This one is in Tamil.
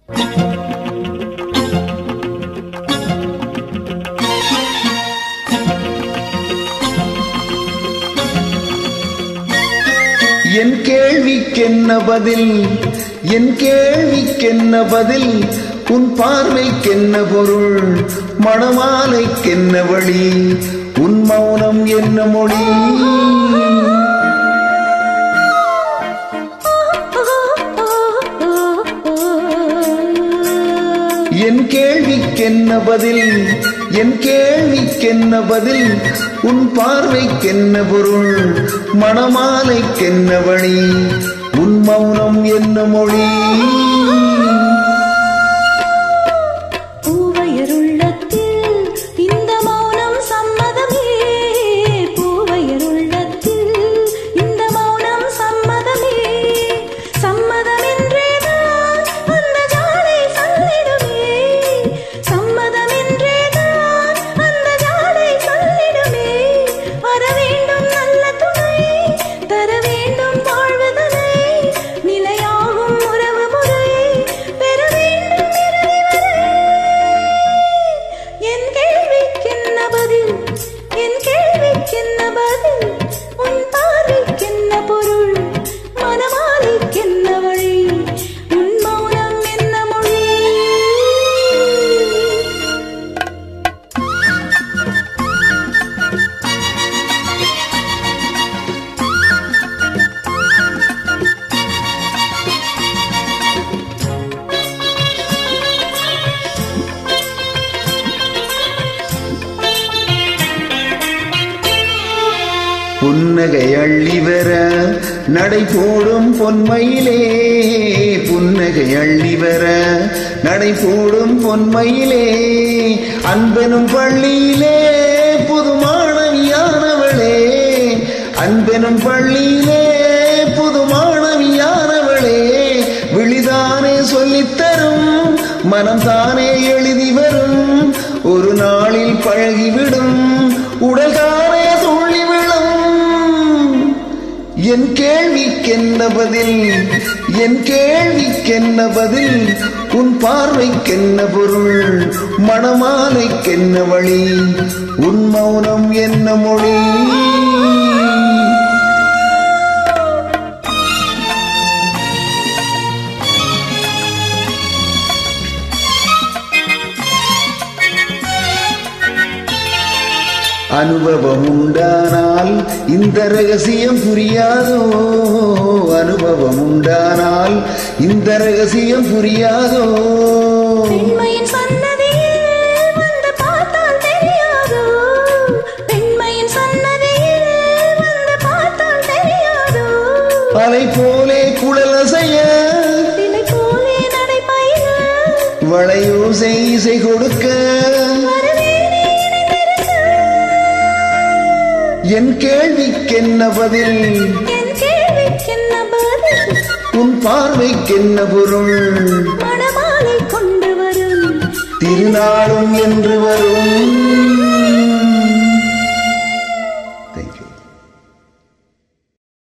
என் கேள்விக்கென்ன பதில் என் கேள்விக்கென்ன பதில் உன் பார்வைக்கென்ன பொருள் மணமாலைக்கென்ன வழி உன் மௌனம் என்ன மொழி என் கேள்விக்கென்ன பதில் என் கேள்விக்கென்ன பதில் உன் பார்வைக்கென்ன பொருள் மணமாலைக்கென்ன வழி உன் மௌனம் என்ன மொழி பூவையருள்ளத்தில் இந்த மௌனம் சம்மதமே பூவையருள்ளத்தில் இந்த மௌனம் சம்மதமே சம்மதமென்றேதான் அந்த ஜாடை சொல்லிடுமே சம்மதமென்றேதான் அந்த ஜாடை சொல்லிடுமே வர வேண்டும் நல்ல துணை தர வேண்டும் வாழ்வதனை நிலையாகும் உறவு முறை பெற வேண்டும் இறுதி வரை என் கேள்விக்கென்ன பதில் என் கேள்விக்கென்ன பதில் உன் பார்வைக்கென்ன பொருள் மனமாலைக்கென்ன வழி உன் மௌனம் என்ன மொழி புன்னகை அள்ளி வர நடை போடும் பொன்மையிலே புன்னகை அள்ளி வர நடை போடும் பொன்மையிலே அன்பெனும் பள்ளியிலே புது மாணவியானவளே அன்பெனும் பள்ளியிலே புது மாணவியானவளே விழிதானே சொல்லித்தரும் மனம் தானே எழுதி வரும் ஒரு நாளில் பழகிவிடும் உடல்தானே துள்ளி விழும் என் கேள்விக்கென்ன பதில் என் கேள்விக்கென்ன பதில் உன் பார்வைக்கென்ன பொருள் மணமாலைக்கென்ன வழி உன் மௌனம் என்ன மொழி அனுபவம் உண்டானால் இந்த ரகசியம் புரியாதோ அனுபவம் உண்டானால் இந்த ரகசியம் புரியாதோ பெண்மையின் சன்னதியில் வந்து பார்த்தால் தெரியாதோ பெண்மையின் சன்னதியில் வந்து பார்த்தால் தெரியாதோ அலை போலே குழலசைய சிலை போலே நடைபயில வளையோசை இசை கொடுக்க வருவேனே இணைந்திருக்க. என் கேள்விக்கென்ன பதில் என் கேள்விக்கென்ன பதில் உன் பார்வைக்கென்ன பொருள் மணமாலை கொண்டு வரும் திருநாளும் என்று வரும்